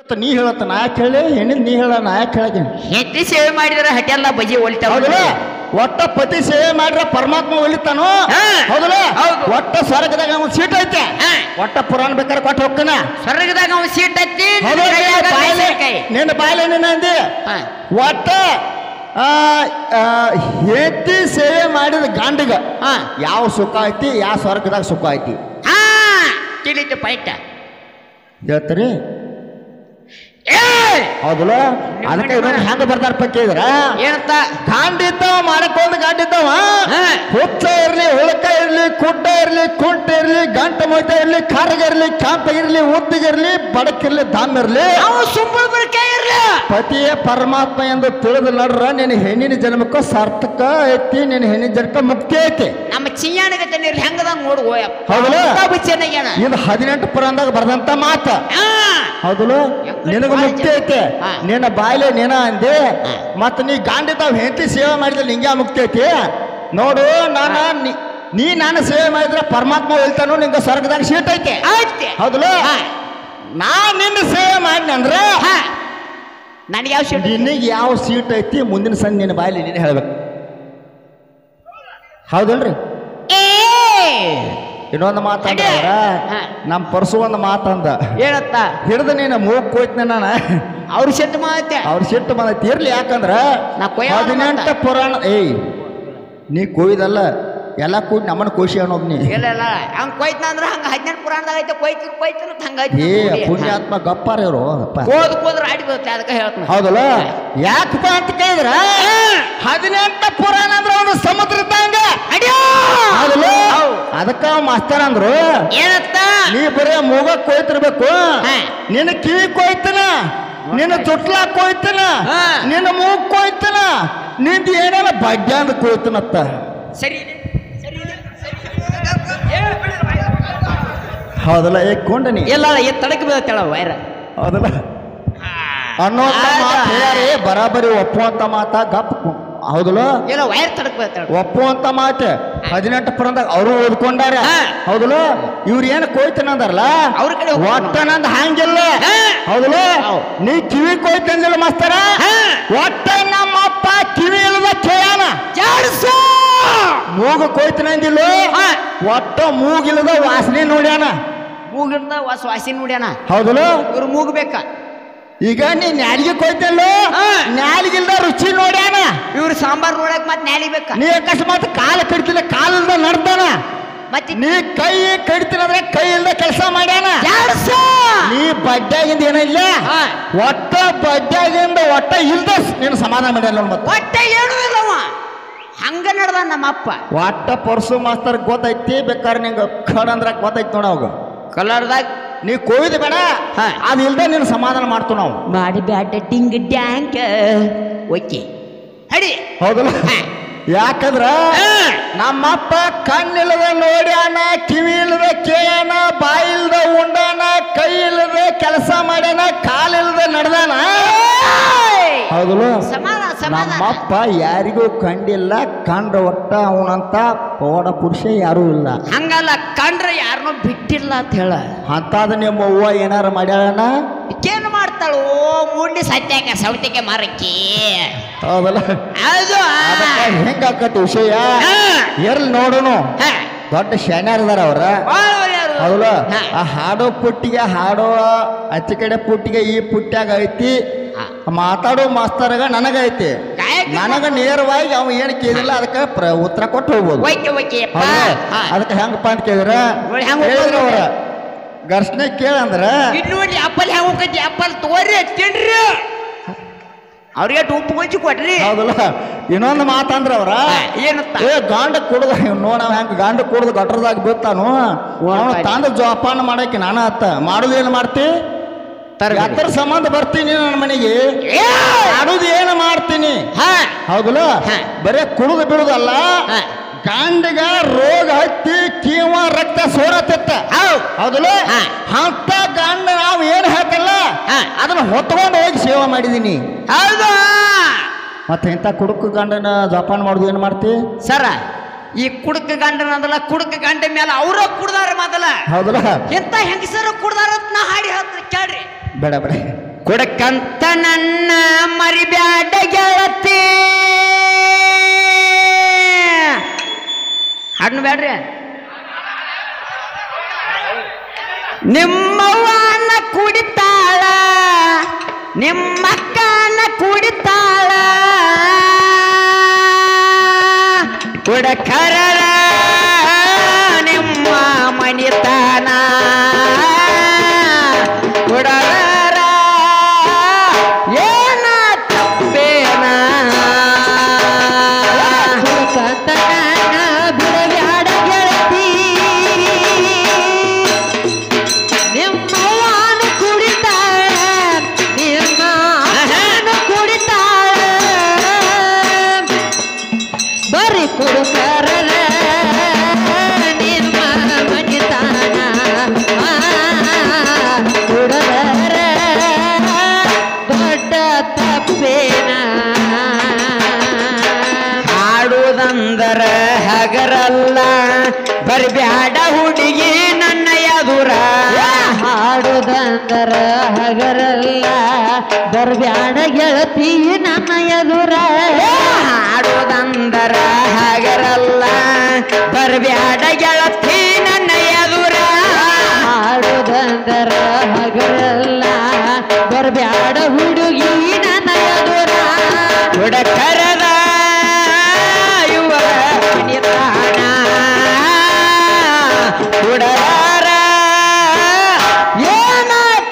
ಮತ್ತ ನೀ ಹೇಳತ್ತ ನಾ ಯಾಕೆ ಹೇಳಿ ಹೆಣ್ಣಿನ ನೀ ಹೇಳ ನಾ ಯಾಕೆ ಹೇಳಕ್ಕೆ ಹೆಂಡತಿ ಸೇವೆ ಮಾಡಿದ್ರೆ ಹಟೆಲ್ಲ ಬಜಿ ಹೊಲಿತಾವ ಹೌದಲ್ಲ ಒಟ್ಟ ಪತಿ ಸೇವೆ ಮಾಡ್ರ ಪರಮಾತ್ಮ ಒಲಿತಾನು ಹಾ. ಹೌದಲ್ಲ ಹೌದು. ಒಟ್ಟ ಸ್ವರ್ಗದಾಗ ಒಂದು ಸೀಟ್ ಐತೆ ಹಾ. ಒಟ್ಟ ಪುರಾಣ ಬೇಕಾದ್ರೆ ಕೊಟ್ಟು ಹೋಗ್ತಾನ ಸ್ವರ್ಗದಾಗ ಅವ್ನು ಸೀಟ್ ಹತ್ತಿ ನಿನ್ನ ಹೌದಲ್ಲ? ಕೈಯಾಗ ಬಾಯ್ಲೆ ಮೆಣಸಿನ್ಕಾಯಿ. ನಿನ್ನ ಬಾಯ್ಲೆ ನಿನ್ನ ಅಂದಿ ಹಾ. ಒಟ್ಟ ಆ, ಆ, ಹೆಂಡತಿ ಸೇವೆ ಮಾಡಿದ ಗಾಂಡಿಗ ಹಾ. ಯಾವ ಸುಖ ಐತಿ ಯಾವ ಸ್ವರ್ಗದಾಗ ಸುಖ ಐತಿ ಹಾ ತಿಳಿತು ಪೈಟ ಹೇಳ್ತೀರಿ ಏ ಹೌದಲ್ಲ ಅದಕ್ಕೆ ಇನ್ನೊಂದು ಹೆಂಗ ಬರ್ತಾರ ಪಕ್ಕ ಇದ್ರ ಏನಂತ ಗಾಂಡಿದ್ದವ ಮಾಡಕೊಂಡ್ ಗಾಂಡಿದ್ದವ ಹಾ. ಹುಚ್ಚ ಇರ್ಲಿ ಹುಳಕ ಇರ್ಲಿ ಕುಡ್ಡ ಇರ್ಲಿ ಕುಂಟ ಇರ್ಲಿ ಗಂಟ ಮೊಯ್ತ ಇರ್ಲಿ ಕರಗ ಇರ್ಲಿ ಕ್ಯಾಂಪ ಇರ್ಲಿ ಉದ್ದಿಗಿರ್ಲಿ ಬಡಕಿರ್ಲಿ ದಾಮ್ ಇರ್ಲಿ ನಾವು ಸುಮ್ಮನೆ ಬರ್ಕೇ ಇರ್ಲಿ ಪತಿಯೇ ಪರಮಾತ್ಮ ಎಂದು ತಿಳಿದು ನಡ್ರ ನಿನ್ನ ಹೆಣ್ಣಿನ ಜನ್ಮಕ್ಕ ಸಾರ್ಥಕ ಐತಿ ನಿನ್ನ ಹೆಣ್ಣಿನ ಜನ್ಮಕ್ಕ ಮುಕ್ತಿ ಐತಿ ನಮ್ಮ ಚಿಯ್ಯಾಣಿಗೆ ತಣ್ಣೀರ್ಲಿ ಹೆಂಗದಂಗ ನೋಡು ಹೋಯಪ್ಪ ಹೌದಲ್ಲ? ಚೆನ್ನಾಗ್ಯಾನ ಇದು ಹದಿನೆಂಟು ಪುರಾಣದಾಗ ಬರ್ದಂತ ಮಾತ ಹಾ ಹೌದಲ್ಲ ನಿನಗ ಮುಕ್ತಿ ಐತೆ ಹಾ. ನಿನ್ನ ಬಾಯ್ಲೆ ನೀನ ಅಂದೆ ಹಾ. ಮತ್ತ ನೀ ಗಾಂಡಿತಾವ್ ಹೆಂಡತಿ ಸೇವೆ ಮಾಡಿದ್ರೆ ನಿಂಗೆ ಮುಕ್ತಿ ಐತಿ ನೋಡು ನಾನ ನೀ- ನೀ ನಾನು ಸೇವೆ ಮಾಡಿದ್ರೆ ಪರಮಾತ್ಮ ಹೇಳ್ತಾನು ನಿಂಗೆ ಸ್ವರ್ಗದಾಗ ಸೀಟ್ ಐತೆ ಆಯ್ತೆ ಹೌದಲ್ಲ ಹಾ. ನಾ ನಿನ್ನ ಸೇವೆ ಮಾಡಿನ ಅಂದ್ರೆ ಹಾ ನನಗೆ ಯಾವ ಸೀಟ್ ನಿನಗೆ ಯಾವ ಸೀಟ್ ಐತಿ ಮುಂದಿನ ಸಂಜೆ ನಿನ್ನ ಬಾಯಲ್ಲಿ ನೀನು ಹೇಳ್ಬೇಕು ಹೌದಲ್ರಿ ಏ ಇನ್ನೊಂದು ಮಾತಂದ ಅವ್ರ ಹಾ. ನಮ್ಮ ಪರ್ಸು ಒಂದು ಮಾತಂದ ಏನತ್ತ ಹಿಡ್ದು ನೀನು ಮೂಗ್ ಕೊಯ್ತನೆ ನಾನು ಅವ್ರ ಸೆಟ್ ಮಾಡತ್ತೆ ಅವ್ರ ಸಿಟ್ಟು ಬಂದೈತಿ ಇರ್ಲಿ ಯಾಕಂದ್ರ ನಾ ಕೊಯ್ಯೋಣ ಹದಿನೆಂಟು ಪುರಾಣ ಏಯ್ ನೀ ಕೊಯ್ದಲ್ಲ ಎಲ್ಲ ಕೂಡಿ ನಮ್ಮನ್ನ ಖುಷಿ ಅನ್ನೋದು ನೀ ಇಲ್ಲ ಇಲ್ಲ ಹಂಗ ಕೊಯ್ತನ ಅಂದ್ರ ಹಂಗ ಹದಿನೆಂಟು ಪುರಾಣದಾಗ ಐತೆ ಕೊಯ್ತು ಕೊಯ್ತು ಹಂಗೈತಿ ಏ ಪುಣ್ಯಾತ್ಮ ಗಪ್ಪಾರ ಇವರು ಅಪ್ಪ ಕೋದ್ ಕೋದ್ರ ಆಡಿ ಬರುತ್ತೆ ಅದಕ್ಕೆ ಹೇಳ್ತಾನೆ ಹೌದಲ್ಲ ಯಾಕಪ್ಪ ಅಂತ ಕೇಳಿದ್ರ ಹದಿನೆಂಟು ಪುರಾಣ ಅಂದ್ರೆ ಒಂದು ಸಮುದ್ರ ಇದ್ದಂಗ ಅಡ್ಯೋ ಹೌದಲ್ಲ ಹೌದ್. ಅದಕ್ಕ ಮಾಸ್ತರ್ ಅಂದ್ರು ಏನತ್ತ ನೀ ಬರೇ ಮೂಗ ಕೊಯ್ತಿರ್ಬೇಕು ಹಾ. ನಿನ್ನ ಕಿವಿ ಕೊಯ್ತನ ನಿನ್ನ ತುಟ್ಲ ಕೊಯ್ತನ ಹಾ. ನಿನ್ನ ಮೂಗ್ ಕೊಯ್ತನ ನಿಂದ ಏನೇನ ಭಾಗ್ಯ ಅಂತ ಕೊಯ್ತನತ್ತ ಸರಿ ಇದೆ ಸರಿ ಇದೆ ಸರಿ ಹೌದಲ್ಲ ಏ ಕೊಂಡನಿ ಇಲ್ಲ ಈ ತಡಕ್ಕೆ ಬೀಳ್ತಾಳ ವೈರ ಹೌದಲ್ಲ ಅನ್ನೋಂತ ಮಾತು ಹೇಳ್ಯಾರಿ ಬರಾಬರಿ ಒಪ್ಪುವಂತ ಮಾತ ಗಪ್ ಕು- ಹೌದಲ್ಲ ಇಲ್ಲ ವೈರ್ ತಡಕ್ ಬೀಳ್ತಾಳ ಒಪ್ಪುವಂತ ಮಾತು ಹದಿನೆಂಟು ಪುರಂದಾಗ ಅವರು ಓದ್ಕೊಂಡಾರ ಹಾ. ಹೌದಲ್ಲ ಇವ್ರು ಏನು ಕೊಯ್ತಾನ ಅಂದಾರಲ್ಲ ಅವ್ರ ಕಡೆ ಹೋಗ್ತಾನ. ಒಟ್ಟ ನಂದು ಹಂಗಿಲ್ಲ ಹಾ. ಹೌದಲ್ಲ ಹೌದ್. ನೀ ಕಿವಿ ಕೊಯ್ತಂದಿಲ್ಲ ಮಾಸ್ತರ ಹಾ. ಒಟ್ಟ ನಮ್ಮಪ್ಪ ಕಿವಿ ಇಲ್ಲದ ಕೇಳಾನ ಜಾಡ್ಸು ಮೂಗು ಕೊಯ್ತನಂದಿಲ್ಲ ಹಾ. ಒಟ್ಟ ಮೂಗಿಲ್ಲದ ವಾಸನೆ ನೋಡ್ಯಾನ ಮೂಗಿಂದ ವಾಸ ವಾಸಿ ನೋಡ್ಯಾನ ಹೌದಲ್ಲ ಇವ್ರು ಮೂಗ್ಬೇಕ ಈಗ ನೀ ನ್ಯಾಲಿಗೆ ಕೊಯ್ತಲ್ಲ ಹಾ. ನ್ಯಾಲಿಗಿಲ್ದ ರುಚಿ ನೋಡ್ಯಾನ ಇವ್ರು ಸಾಂಬಾರ್ ನೋಡಕ್ ಮತ್ ನ್ಯಾಲಿಬೇಕ ನೀ ಅಕಸ್ಮಾತ್ ಕಾಲ ಕಡಿತಿಲ್ಲ ಕಾಲಿಲ್ದ ನಡ್ದಾನ ಮತ್ತೆ ನೀ ಕೈ ಕಡಿತಿಲ್ಲ ಅಂದ್ರೆ ಕೈ ಇಲ್ದ ಕೆಲಸ ಮಾಡ್ಯಾನ ಜಾಡ್ಸು ನೀ ಬಡ್ಡ್ಯಾಗಿಂದ ಏನಿಲ್ಲ ಹಾ. ಒಟ್ಟ ಬಡ್ಡ್ಯಾಗಿಂದ ಒಟ್ಟ ಇಲ್ದ ನೀನು ಸಮಾಧಾನ ಮಾಡ್ಯಾನ ನೋಡ್ ಮತ್ತೆ ಒಟ್ಟ ಏನೂ ಇಲ್ಲವ ಹಂಗ ನಡ್ದ ನಮ್ಮಪ್ಪ ಒಟ್ಟ ಪರ್ಸು ಮಾಸ್ತರ್ ಗೊತ್ತೈತಿ ಬೇಕಾದ್ರೆ ನಿಂಗೆ ಖಡ್ ಅಂದ್ರ ಗೊತ್ತೈತಿ ನೋಡ ಅವಾಗ ಕಲರ್ದಾಗ ನೀ ಕೊಯ್ದು ಬೇಡ ಹಾ. ಅದು ಇಲ್ದ ನೀನು ಸಮಾಧಾನ ಮಾಡ್ತು ನಾವು ಮಾಡಿ ಬ್ಯಾಟ ಟಿಂಗ್ ಡ್ಯಾಂಕ್ ಓಕೆ ಹಡಿ ಹೌದಲ್ಲ ಹಾ. ಯಾಕಂದ್ರ ಹಾ. ನಮ್ಮಪ್ಪ ಕಣ್ಣಿಲ್ಲದ ನೋಡ್ಯಾನ ಕಿವಿ ಇಲ್ಲದ ಕೇಳ್ಯಾನ ಬಾಯಿ ಇಲ್ದ ಉಂಡಾನ ಕೈ ಇಲ್ಲದ ಕೆಲಸ ಮಾಡ್ಯಾನ ಕಾಲಿಲ್ಲದ ನಡೆದಾನ ಹೌದಲ್ಲ ಸಮಾಧಾನ ಸಮಾಧಾನ ನಮ್ಮಪ್ಪ ಯಾರಿಗೂ ಕಂಡಿಲ್ಲ ಕಂಡ್ರ ಒಟ್ಟ ಅವನಂತ ಪವಾಡ ಪುರುಷ ಯಾರೂ ಇಲ್ಲ ಹಂಗಲ್ಲ ಕಂಡ್ರೆ ಯಾರನ್ನೂ ಬಿಟ್ಟಿಲ್ಲ ಅಂತ ಹೇಳ ಅಂತಾದ ನಿಮ್ಮ ಅವ್ವ ಏನಾರ ಮಾಡ್ಯಾಳನ ಏನು ಮಾಡ್ತಾಳು ಮೂಡ್ಲಿ ಸತ್ಯಾಕ ಸೌತಿಗೆ ಮಾರಕ್ಕಿ ಹೌದಲ್ಲ ಅದು ಅದಕ್ಕ ಹೆಂಗಾಕತಿ ವಿಷಯ ಎರ್ಲಿ ನೋಡುನು ಹಾ. ದೊಡ್ಡ ಶಾನ್ಯಾರ ಅದಾರ ಅವ್ರ ಬಾಳ್ ಒಳ್ಳೆಯವ್ರು. ಹೌದಲ್ಲ ಹಾ. ಆ ಹಾಡೋ ಪುಟ್ಟಿಗೆ ಹಾಡೋ ಅಚ್ಚ ಕಡೆ ಪುಟ್ಟಿಗೆ ಈ ಪುಟ್ಟ್ಯಾಗ ಐತಿ ಹಾ. ಮಾತಾಡೋ ಮಾಸ್ತರ್ಗ ನನಗೈತಿ ಗಾಯಕ ನನಗ ನೇರವಾಗಿ ಅವ ಏನ್ ಕೇಳಿಲ್ಲ ಅದಕ್ಕೆ ಪ್ರ ಉತ್ತರ ಕೊಟ್ಟು ಹೋಗ್ಬೋದು ಓಕೆ ಓಕೆ ಅಪ್ಪ ಹೌದಾ? ಹಾ. ಅದಕ್ಕೆ ಹೆಂಗಪ್ಪ ಅಂತ ಕೇಳಿದ್ರ ನೋಡಿ ಹೆಂಗ್ ಹೇಳಿದ್ರ ಒಪ್ಪಂದ ಅವ್ರ ಘರ್ಷಣೆ ಕೇಳಂದ್ರ ಇಲ್ಲಿ ನೋಡಿ ಅಪ್ಪಲ್ ಹೆಂಗ್ ಹೋಗತಿ ಅಪ್ಪಲ್ ತೋರಿ ತಿನ್ರಿ ಅವ್ರಿಗೆ ಉಪ್ಪು ಕೊಂಚಿ ಕೊಟ್ರಿ ಹೌದಲ್ಲ ಇನ್ನೊಂದು ಮಾತಂದ್ರ ಅವ್ರ ಹಾ, ಏನಂತ ಏ ಗಾಂಡ ಕುಡ್ದ ನೋಡ ಹೆಂಗ ಗಾಂಡ ಕುಡ್ದು ಗಟ್ರದಾಗ ಬೀಳ್ತಾನು ಅವನು ಪಾಡಿ. ತಂದ ಜೋಪಾನ ಮಾಡಕ್ಕೆ ನಾನು ಅತ್ತ ಮಾಡುದು ಏನು ಮಾಡ್ತಿ ತರಬೇತಿ. ಎತ್ತರ ಸಂಬಂಧ ಬರ್ತೀನಿ ನನ್ನ ಮನೆಗೆ ಏ! ಮಾಡುದು ಏನು ಮಾಡ್ತೀನಿ ಹಾ ಹೌದಲ್ಲ ಹಾ. ಬರೇ ಕುಡಿದು ಬಿಡುದಲ್ಲ ಹಾ. ಗಾಂಡಿಗ ರೋಗ ಹತ್ತಿ ಕೀವ ರಕ್ತ ಸೋರತ್ತಿತ್ತ ಹೌದ್. ಹೌದಲ್ಲ ಹಾ. ಅಂತ ಗಂಡ ನಾವು ಏನ್ ಹೇಳ್ತಲ್ಲ ಹಾ. ಅದನ್ನ ಹೊತ್ಕೊಂಡು ಹೋಗಿ ಸೇವೆ ಮಾಡಿದೀನಿ ಹೌದು ಮತ್ತೆ ಇಂಥ ಕುಡುಕು ಗಂಡನ ಜೋಪಾನ ಮಾಡುದು ಏನು ಮಾಡ್ತಿ ಸರ ಈ ಕುಡುಕ ಗಂಡನದಲ್ಲ ಕುಡುಕ ಗಂಡ ಮೇಲೆ ಅವ್ರ ಕುಡ್ದಾರ ಮೊದಲ ಹೌದಲ್ಲ ಎಂತ ಹೆಂಗಸರು ಕುಡ್ದಾರ ಅಂತ ನಾ ಹಾಡಿ ಹೇಳ್ತೀನಿ ಕೇಳ್ರಿ ಬೇಡ ಬೇಡ ಕುಡಕಂತ ನನ್ನ ಮರಿಬ್ಯಾಡ ಗೆಳತಿ ಹಣ್ಣು ಬ್ಯಾಡ್ರಿ ನಿಮ್ಮವ್ವನ ಕುಡಿತಾಳ ನಿಮ್ಮಕ್ಕನ ಕುಡಿತಾಳ ಕುಡಕರರ ನಿಮ್ಮ ಮನಿತನ ಕುಡರ ಏನ ತಪ್ಪೇನ ಕುಲಕಂತನ ಬಿಡಬ್ಯಾಡ ಗೆಳತಿ ನಿಮ್ಮವ್ವನು ಕುಡಿತಾಳ ನಿಮ್ಮ ಅಣ್ಣನು ಕುಡಿತಾಳ ಬರೀ ಕುಡುಕರರ ನಿಮ್ಮ ಮನಿತಾನ ಕುಡದರ ದೊಡ್ಡ ತಪ್ಪೇನ ಹಾಡುದಂದರ ಹಗರಲ್ಲ ಬರ್ಬ್ಯಾಡ ಹುಡುಗಿ ನನ್ನ ಎದುರ ಹಾಡುದಂದರ ಹಗರಲ್ಲ ಬರ್ಬ್ಯಾಡ ಗೆಳತಿ ನನ್ನ ಎದುರ ಹಾಡುದಂದರ ಹಗರಲ್ಲ ಬರ್ಬ್ಯಾಡ ಗೆಳತಿ ನನ್ನ ಎದುರ ಹಾಡುದಂದರ ಹಗರಲ್ಲ ಬರ್ಬ್ಯಾಡ ಹುಡುಗಿ ನನ್ನ ಎದುರ ಹುಡಕರದ ಯುವರ ನಿಧಾನ ಹುಡರ ಏನ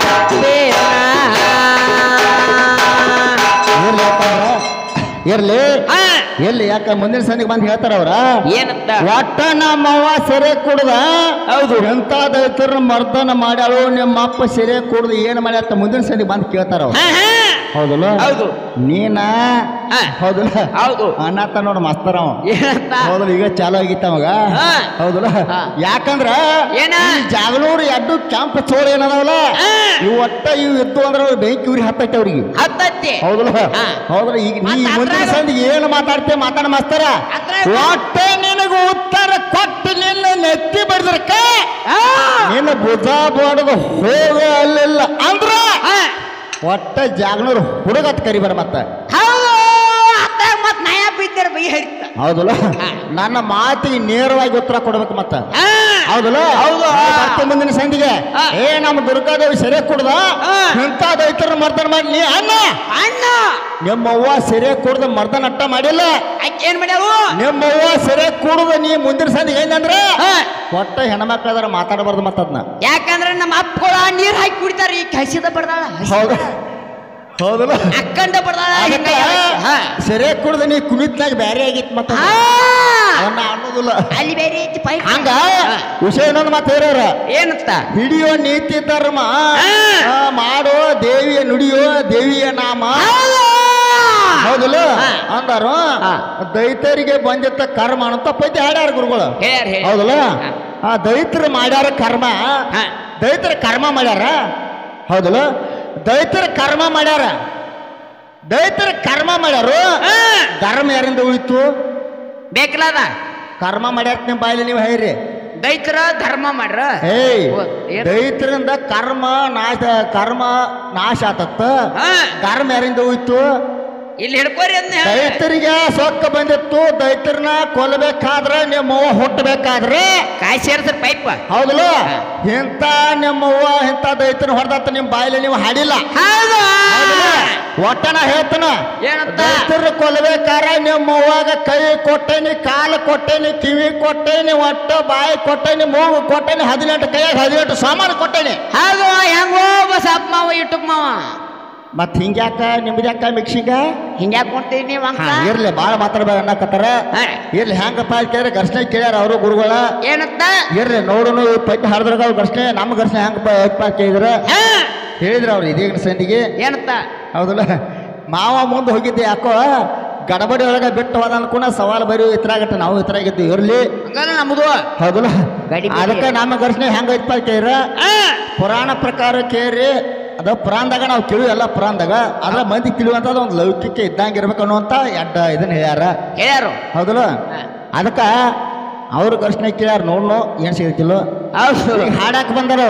ಇರ್ಲಿ ಯಾಕಂದ್ರ ಇರ್ಲಿ ಆ, ಎಲ್ಲಿ ಯಾಕ ಮುಂದಿನ ಸಂದಿಗೆ ಬಂದು ಹೇಳ್ತಾರ ಅವ್ರ ಏನಂತ ಒಟ್ಟ ನಮ್ಮವ್ವ ಸೆರೆ ಕುಡ್ದ ಹೌದು. ಎಂತ ದೈತರ ಮರ್ದನ ಮಾಡ್ಯಾಳು ನಿಮ್ಮ ಅಪ್ಪ ಸೆರೆ ಕುಡ್ದು ಏನ್ ಮಾಡ್ಯಾತ ಮುಂದಿನ ಸಂದಿಗೆ ಬಂದು ಕೇಳ್ತಾರ ಅವ್ರು ಹಾ, ಹಾ. ಹೌದಲ್ಲ ಹೌದು ನೀನ ಹಾ. ಹೌದಲ್ಲ ಹೌದು ಅನ್ನತ್ತ ನೋಡ ಮಾಸ್ತರ ಅವ ಏನಂತ ಹೌದಲ್ಲ ಈಗ ಚಾಲು ಆಗಿತ್ತ ಅವಾಗ ಹಾ. ಹೌದಲ್ಲ ಹಾ. ಯಾಕಂದ್ರ ಏನ? ಈ ಜಾಗಲೂರು ಎಡ್ಡು ಕ್ಯಾಂಪ್ ಚೋಳ ಏನದಾವಲ್ಲ ಹಾ. ಇವು ಒಟ್ಟ ಇವು ಎದ್ದು ಅಂದ್ರ ಅವ್ರ ಬೆಂಕಿ ಉರಿ ಹತ್ತೈತೆ ಅವ್ರಿಗೆ ಹತ್ತತ್ತಿ ಹೌದಲ್ಲ ಹಾ. ಹೌದಲ್ಲ ಈಗ ನೀ ಮತ್ತ್ ಮುಂದಿನ ಅದ್ರಾಗ- ಸಂದಿಗೆ ಏನು ಮಾತಾಡ್ತೇ ಮಾತಾಡ ಮಾಸ್ತರ ಅದ್ರಾಗ- ಒಟ್ಟ ನಿನಗ ಉತ್ತರ ಕೊಟ್ಟು ನಿನ್ನ ನೆತ್ತಿ ಬಡಿದ್ರಕ್ಕ ಆ, ನಿನ್ನ ಭುಜ ಬಡದು ಹೋಗ ಅಲ್ಲಿಲ್ಲ ಅಂದ್ರ ಆ, ಒಟ್ಟ ಜಾಗನೂರು ಹುಡುಗತ್ ಕರಿಬಾರ ಮತ್ತ ಹೌದು ಅದ್ರಾಗ ಮತ್ ನಯ ಬಿದ್ದಿರ ಬೈ ಹಿಡಿತ ಹೌದಲ್ಲ ನನ್ನ ಮಾತಿಗೆ ನೇರವಾಗಿ ಉತ್ತರ ಕೊಡ್ಬೇಕು ಮತ್ತ ಆ, ಹೌದಲ್ಲ ಹೌದು. ನೀ ಬರ್ತೆ ಮುಂದಿನ ಸಂದಿಗೆ ಹಾ. ಏ ನಮ್ಮ ದುರ್ಗಾದೇವಿ ಸೆರೆ ಕುಡ್ದ ಹಾ. ಇಂಥ ದೈತರ ಮರ್ದನ ಮಾಡಿ ನೀ ಅನ್ನ ಅಣ್ಣ ನಿಮ್ಮವ್ವ ಸೆರೆ ಕುಡ್ದ ಮರ್ದನ ಅಟ್ಟ ಮಾಡಿಲ್ಲ ಆಕೆ ಏನ್ ಮಾಡ್ಯಾವು ನಿಮ್ಮವ್ವ ಸೆರೆ ಕುಡ್ದ ನೀ ಮುಂದಿನ ಸಂದಿಗೆ ಏನಂದ್ರೆ ಹಾ. ಒಟ್ಟ ಹೆಣ್ಮಕ್ಳು ಅದಾರ ಮಾತಾಡಬಾರ್ದು ಮತ್ತದ್ನ ಯಾಕಂದ್ರೆ ನಮ್ಮ ಅಪ್ಪಗಳ ನೀರ್ ಹಾಕಿ ಕುಡಿತಾರ ಈ ಹಸಿದ ಬಡ್ದಾಳ ಹೌದ ಹೌದಲ್ಲ ಅಕ್ಕಂಡ ಬಡ್ದಾಳ ಅದಕ್ಕ ಹಾ. ಸೆರೆ ಕುಡ್ದ ನೀ ಕುಣಿತ್ನಾಗ ಬ್ಯಾರೆ ಆಗಿತ್ತು ಮತ್ತ ಆ, ಅವನ್ನ ಅನ್ನೋದಿಲ್ಲ ಅಲ್ಲಿ ಬೇರೆ ಐತಿ ಪೈ ಹಂಗ ವಿಷಯ ಇನ್ನೊಂದು ಮಾತು ಹೇಳ್ಯಾರ ಏನಂತ ಹಿಡಿಯೋ ನೀತಿ ಧರ್ಮ ಹಾ. ಆ, ಮಾಡೋ ದೇವಿಯ ನುಡಿಯೋ ದೇವಿಯ ನಾಮ ಹೌದಲ್ಲ ಹಾ. ಅಂದಾರು ಹಾ. ದೈತರಿಗೆ ಬಂದಿತ್ತ ಕರ್ಮ ಅಂತ ಪದ್ಯ ಹಾಡ್ಯಾರ ಗುರುಗಳು ಹೇಳ್ಯಾರ ಹೇಳಿ ಹೌದಲ್ಲ ಆ ದೈತರು ಮಾಡ್ಯಾರ ಕರ್ಮ ಹಾ. ದೈತರ ಕರ್ಮ ಮಾಡ್ಯಾರ ಹೌದಲ್ಲ ದೈತರ ಕರ್ಮ ಮಾಡ್ಯಾರ ದೈತರ ಕರ್ಮ ಮಾಡ್ಯಾರು ಹಾ. ಧರ್ಮ ಯಾರಿಂದ ಉಳಿತು ಬೇಕಲ್ಲದ ಕರ್ಮ ಮಾಡ್ಯಾರ ನಿಮ್ಮ ಬಾಯಲ್ಲಿ ನೀವು ಹೇಳ್ರಿ ದೈತರ ಧರ್ಮ ಮಾಡ್ರ ಏಯ್ ಓ, ಏನ್? ದೈತರಿಂದ ಕರ್ಮ ನಾಶ ಕರ್ಮ ನಾಶ ಆತತ್ತ ಹಾ. ಕರ್ಮ ಯಾರಿಂದ ಹೋಯ್ತು ಇಲ್ಲಿ ಹಿಡ್ಕೋರಿ ಅದ್ನ ದೈತರಿಗೆ ಸೊಕ್ಕ ಬಂದಿತ್ತು ದೈತರನ್ನ ಕೊಲ್ಲಬೇಕಾದ್ರೆ ನಿಮ್ಮವ್ವ ಹುಟ್ಟಬೇಕಾದ್ರೆ ಕಾಯಿ ಸೇರ್ಸ್ರ ಪೈಪ್ ಹೌದಲ್ಲ ಇಂಥ ನಿಮ್ಮವ್ವ ಇಂಥ ದೈತನ ಹೊಡೆದತ್ತ ನಿಮ್ಮ ಬಾಯಲ್ಲಿ ನೀವು ಹಾಡಿಲ್ಲ ಹೌದು ಒಟ್ಟನ ಹೇಳ್ತಾನ ಏನಂತ? ದೈತರ ಕೊಲ್ಲಬೇಕಾದ್ರೆ ನಿಮ್ಮವ್ವಾಗ ಕೈ ಕೊಟ್ಟೇನಿ ಕಾಲು ಕೊಟ್ಟೇನಿ ಕಿವಿ ಕೊಟ್ಟೇನಿ ಒಟ್ಟ ಬಾಯಿ ಕೊಟ್ಟೇನಿ ಮೂಗು ಕೊಟ್ಟೇನಿ ಹದಿನೆಂಟು ಕೈಯಾಗ ಹದಿನೆಂಟು ಸಾಮಾನು ಕೊಟ್ಟೇನಿ ಹೌದು ಹೆಂಗೋ ಬಸಪ್ಪ ಮಾವ ಇಟ್ಟುಕ್ ಮಾವ ಮತ್ ಹಿಂಗ್ಯಾಕ ನಿಮ್ದ್ಯಾಕ ಮಿಕ್ಸಿಂಗ ಹಿಂಗ್ಯಾಕ್ ಕೊಂತೀವಿ ನೀವು ಅಂಕ ಇರ್ಲಿ ಬಾಳ ಮಾತಾಡ್ಬೇಡ ಅನ್ನಕತ್ತಾರ ಹಾ. ಇರ್ಲಿ ಹೆಂಗಪ್ಪ ಅಂತ ಕೇಳಿದ್ರೆ ಘರ್ಷಣೆ ಕೇಳ್ಯಾರ ಅವರು ಗುರುಗಳ ಏನಂತ ಇರ್ಲಿ ನೋಡುನು ಈ ಪದ್ಯ ಹಾಡಿದ್ರಾಗ ಅವ್ರು ಘರ್ಷಣೆ ನಮ್ಮ ಘರ್ಷಣೆ ಹೆಂಗಪ್ಪ ಯಪ್ಪ ಕೇಳಿದ್ರ ಹಾ. ಹೇಳಿದ್ರ ಅವ್ರು ಇದೀಗ ಸಂದಿಗೆ ಏನಂತ ಹೌದಲ್ಲ ಮಾವ ಮುಂದೆ ಹೋಗಿದ್ದೆ ಯಾಕೋ ಗಡಬಡಿ ಒಳಗ ಬಿಟ್ಟು ಹೋದ ಅನ್ಕೊಂಡ ಸವಾಲು ಬರೀ ಇತ್ರಾಗಟ್ಟ ನಾವು ಇತ್ರಾಗಿದ್ದು ಇರ್ಲಿ ಹಂಗಾರ ನಮ್ದು ಹೌದಲ್ಲ ಗಡಿ ಬಿಡಿ. ಅದಕ್ಕೆ ನಮ್ಮ ಘರ್ಷಣೆ ಹೆಂಗೈತಪ್ಪ ಕೇಳಿದ್ರ ಆ, ಪುರಾಣ ಪ್ರಕಾರ ಕೇರಿ ಅದ ಪುರಾಣದಾಗ ನಾವು ಕೇಳು ಎಲ್ಲ ಪುರಾಣದಾಗ ಅದ್ರ ಮಂದಿ ತಿಳಿಯುವಂಥದ್ದು ಒಂದು ಲೌಕಿಕ ಇದ್ದಂಗೆ ಇರ್ಬೇಕು ಅನ್ನುವಂಥ ಎಡ್ಡ ಇದನ್ನ ಹೇಳ್ಯಾರ ಹೇಳ್ಯಾರು ಹೌದಲ್ಲ ಅದಕ್ಕೆ ಅವ್ರ ಘರ್ಷಣೆ ಕೇಳ್ಯಾರ ನೋಡ್ನು ಏನು ಸಿಗತ್ತಿಲ್ಲ ಹೌದು ಈಗ ಹಾಡಾಕ ಬಂದಾರ ಅವ್ರು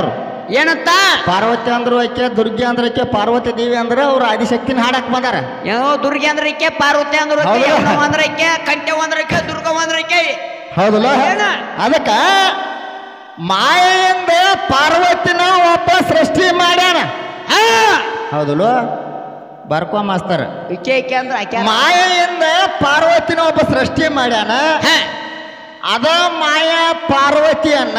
ಏನಂತ ಪಾರ್ವತಿ ಅಂದ್ರು ಆಕೆ ದುರ್ಗಿ ಅಂದ್ರ ಆಕೆ ಪಾರ್ವತಿ ದೇವಿ ಅಂದ್ರ ಅವ್ರು ಆದಿಶಕ್ತಿನ ಹಾಡಕ್ ಬಂದಾರ ಏನೋ ದುರ್ಗಿ ಅಂದ್ರೆ ಈಕೆ ಪಾರ್ವತಿ ಅಂದ್ರೆ ಈಕೆ, ಹೌದು. ಯಮುನವ್ವ ಅಂದ್ರೆ ಈಕೆ ಕಂಠವ್ವ ಅಂದ್ರೆ ಈಕೆ ದುರ್ಗವ್ವ ಅಂದ್ರೆ ಈಕೆ ಹೌದಲ್ಲ ಏನ? ಅದಕ್ಕ ಮಾಯೆಯಿಂದ ಪಾರ್ವತಿನ ಒಬ್ಬ ಸೃಷ್ಟಿ ಮಾಡ್ಯಾನ ಹಾ ಹೌದಲ್ಲ ಬರ್ಕೋ ಮಾಸ್ತರ್ ಈಕೆ ಈಕೆ ಅಂದ್ರೆ ಆಕೆ ಮಾಯೆಯಿಂದ ಪಾರ್ವತಿನ ಒಬ್ಬ ಸೃಷ್ಟಿ ಮಾಡ್ಯಾನ ಹಾ ಅದ ಮಾಯಾ ಪಾರ್ವತಿಯನ್ನ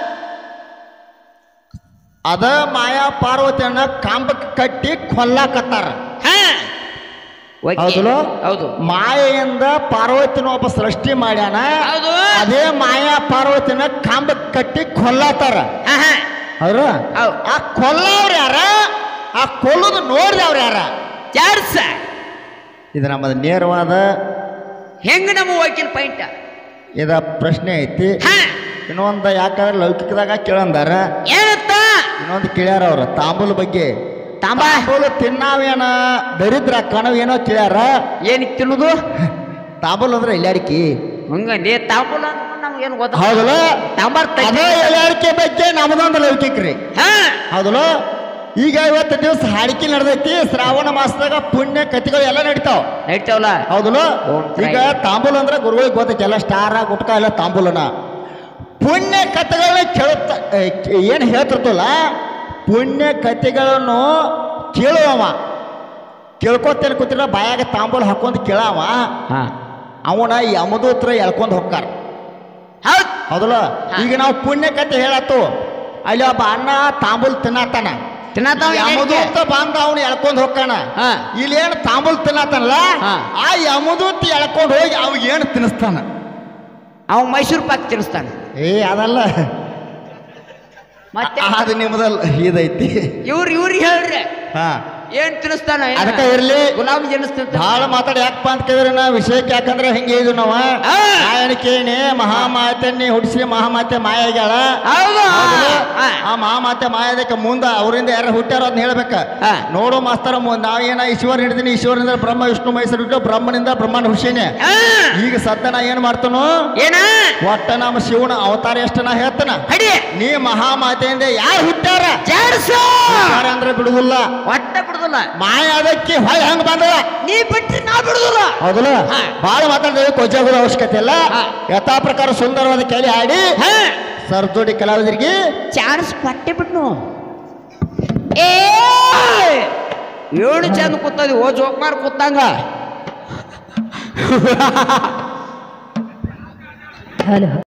ಅದ ಮಾಯಾ ಪಾರ್ವತಿಯನ್ನ ಕಾಂಬಕ್ಕೆ ಕಟ್ಟಿ ಕೊಲ್ಲಾಕತ್ತಾರ ಹಾ ಓಕೆ. ಹೌದಲ್ಲ ಹೌದು ಮಾಯೆಯಿಂದ ಪಾರ್ವತಿನ ಒಬ್ಬ ಸೃಷ್ಟಿ ಮಾಡ್ಯಾನ ಹೌದು ಅದೇ ಮಾಯಾ ಪಾರ್ವತಿನ ಕಾಂಬಕ್ಕೆ ಕಟ್ಟಿ ಕೊಲ್ಲಾತಾರ ಹಾ ಹಾ ಅವ್ರು ಹೌದು ಆ ಕೊಲ್ಲವ್ರು ಯಾರ ಆ ಕೊಲ್ಲೋದು ನೋಡಿದವ್ರು ಯಾರ ಚಾರ್ಸ ಇದು ನಮ್ಮದು ನೇರವಾದ ಹೆಂಗ ನಮ್ಮ ವಕೀಲ್ ಪಾಯಿಂಟ್ ಇದ ಪ್ರಶ್ನೆ ಐತಿ ಹಾ ಇನ್ನೊಂದು ಯಾಕಂದ್ರೆ ಲೌಕಿಕದಾಗ ಕೇಳಂದಾರ ಏನಂತ ಇನ್ನೊಂದು ಕೇಳ್ಯಾರ ಅವ್ರು ತಾಂಬೂಲ ಬಗ್ಗೆ ತಾಂಬ ತಾಂಬೂಲ ತಿನ್ನಾವೇನ ದರಿದ್ರ ಕಣವೇನೋ ಕೇಳ್ಯಾರ ಏನಕ್ಕೆ ತಿನ್ನೋದು ತಾಂಬೂಲ ಅಂದ್ರೆ ಇಲ್ಲಾಡಿಕಿ ಹಂಗ ನೀ ತಾಂಬೂಲ ನಮ್ಗೇನು ಗೊತ್ತ ಹೌದಲ್ಲ ತಾಂಬಾರ್ ಅದೇ ಇಲ್ಲಾಡಿಕೆ ಬಗ್ಗೆ ನಮ್ದೊಂದು ಲೌಕಿಕ್ರಿ ಹಾ ಹೌದಲ್ಲ ಈಗ ಇವತ್ತು ದಿವಸ ಹಾಡಿಕೆ ನಡೆದೈತಿ ಶ್ರಾವಣ ಮಾಸದಾಗ ಪುಣ್ಯ ಕಥೆಗಳು ಎಲ್ಲ ನಡೀತಾವ ನಡೀತಾವಲ್ಲ ಹೌದಲ್ಲ ಓಂ ತ್ರೈ. ಈಗ ತಾಂಬೂಲ ಅಂದ್ರೆ ಗುರುಗಳಿಗೆ ಗೊತ್ತೈತಿ ಎಲ್ಲ ಸ್ಟಾರ ಗುಟ್ಕ ಎಲ್ಲ ತಾಂಬೂಲನ ಪುಣ್ಯ ಕಥೆಗಳನ್ನ ಕೇಳುತ್ತ ಏ, ಕೆ- ಏನ್ ಹೇಳ್ತಿರ್ತಲ್ಲ ಪುಣ್ಯ ಕಥೆಗಳನ್ನು ಕೇಳುವವ ಕೇಳ್ಕೊತೇನೆ ಕೂತಿರ ಬಾಯಾಗ ತಾಂಬೂಲ ಹಾಕೊಂಡ್ ಕೇಳವ ಹಾ ಅವನ ಯಮದೂತ್ರ ಎಳ್ಕೊಂಡ್ ಹೋಗ್ತಾರ ಹೌದ್ ಹೌದಲ್ಲ ಈಗ ನಾವು ಪುಣ್ಯ ಕಥೆ ಹೇಳತ್ತು ಅಲ್ಲಿ ಒಬ್ಬ ಅಣ್ಣ ತಾಂಬೂಲ್ ತಿನ್ನತಾನ ತಿನ್ನತಾವ ಯಮದೂತ ಬಂದ ಅವನು ಎಳ್ಕೊಂಡ್ ಹೋಗ್ತಾನ ಹಾ ಇಲ್ಲಿ ಏನು ತಾಂಬೂಲ್ ತಿನ್ನತಾನಲ್ಲ ಹಾ. ಆ ಯಮದೂತ ಎಳ್ಕೊಂಡ್ ಹೋಗಿ ಅವ್ ಏನು ತಿನ್ನಿಸ್ತಾನ ಅವ ಮೈಸೂರು ಪಾಕ್ ತಿನ್ನಿಸ್ತಾನೆ ಏ ಅದಲ್ಲ ಮತ್ತೆ ಅದು ನಿಮ್ಮದಲ್ಲ ಇದೈತಿ ಇವ್ರು ಇವ್ರಿಗೆ ಹೇಳ್ರಿ ಹಾ ಏನ್ ತಿನ್ನಿಸ್ತಾನ ಏನ? ಅದಕ್ಕೆ ಇರ್ಲಿ ಗುಲಾಬ್ ತಿನ್ನಿಸ್ತಿರ್ತಾನ ಭಾಳ ಮಾತಾಡಿ ಯಾಕಪ್ಪ ಅಂತ ಕೇಳಿದ್ರೆ ನಾ ವಿಷಯಕ್ಕೆ ಯಾಕಂದ್ರೆ ಹಿಂಗೆ ಇದು ನಾವ ಹಾ. ನಾಯನ ಕೇಳಿ ಮಹಾಮಾತೆನ್ನಿ ಹುಟ್ಟಿಸಿ ಮಹಾಮಾತೆ ಮಾಯ ಆಗ್ಯಾಳ ಹೌದು ಹೌದಲ್ಲ? ಹಾ. ಆ ಮಹಾಮಾತೆ ಮಾಯದಕ್ಕೆ ಮುಂದ ಅವರಿಂದ ಯಾರು ಹುಟ್ಟ್ಯಾರ ಅದನ್ನ ಹೇಳ್ಬೇಕ ಹಾ. ನೋಡು ಮಾಸ್ತರ ಮು- ನಾವೇನ ಈಶ್ವರ ಹಿಡಿದೀನಿ ಈಶ್ವರನಿಂದ ಬ್ರಹ್ಮ ವಿಷ್ಣು ಮೈಸೂರು ಬಿಟ್ಟು ಬ್ರಹ್ಮನಿಂದ ಬ್ರಹ್ಮಾಂಡ ಹುಷೇನೆ ಹಾ. ಈಗ ಸದ್ದ ನಾ ಏನ್ ಮಾಡ್ತಾನೋ ಏನ ಒಟ್ಟ ನಮ್ಮ ಶಿವನ ಅವತಾರ ಎಷ್ಟು ನಾ ಹೇಳ್ತಾನ ಹಡಿ ನೀ ಮಹಾಮಾತೆಯಿಂದ ಯಾರು ಹುಟ್ಟ್ಯಾರ ಜಾಡ್ಸು ಹುಟ್ಟ್ಯಾರ ಅಂದ್ರೆ ಬಿಡುದಿಲ್ಲ ಒಟ್ಟ ಬಿಡುದಿಲ್ಲ ಮಾಯ ಅದಕ್ಕೆ ಹೊಳೆ ಹಂಗ ಬಂದದ ನೀ ಬಿಟ್ರಿ ನಾ ಬಿಡುದಿಲ್ಲ ಹೌದಲ್ಲ ಹಾ. ಬಹಳ ಮಾತಾಡಿದ್ರೆ ಕೊಜ್ಜಾಗೋದ ಅವಶ್ಯಕತೆ ಇಲ್ಲ ಹಾ. ಯಥಾ ಪ್ರಕಾರ ಸುಂದರವಾದ ಕೆಲೆ ಹಾಡಿ ಹಾ ಸರ್ಜೋಡಿ ಕಲಾವಿದರಿಗೆ ಚಾನ್ಸ್ ಪಟ್ಟೆ ಬಿಟ್ನು ಏ ಏಳು ಚಂದ ಕೂತದಿ ಓ ಜೋಕ್ಮಾರ್ ಕೂತಂಗ ಹಲೋ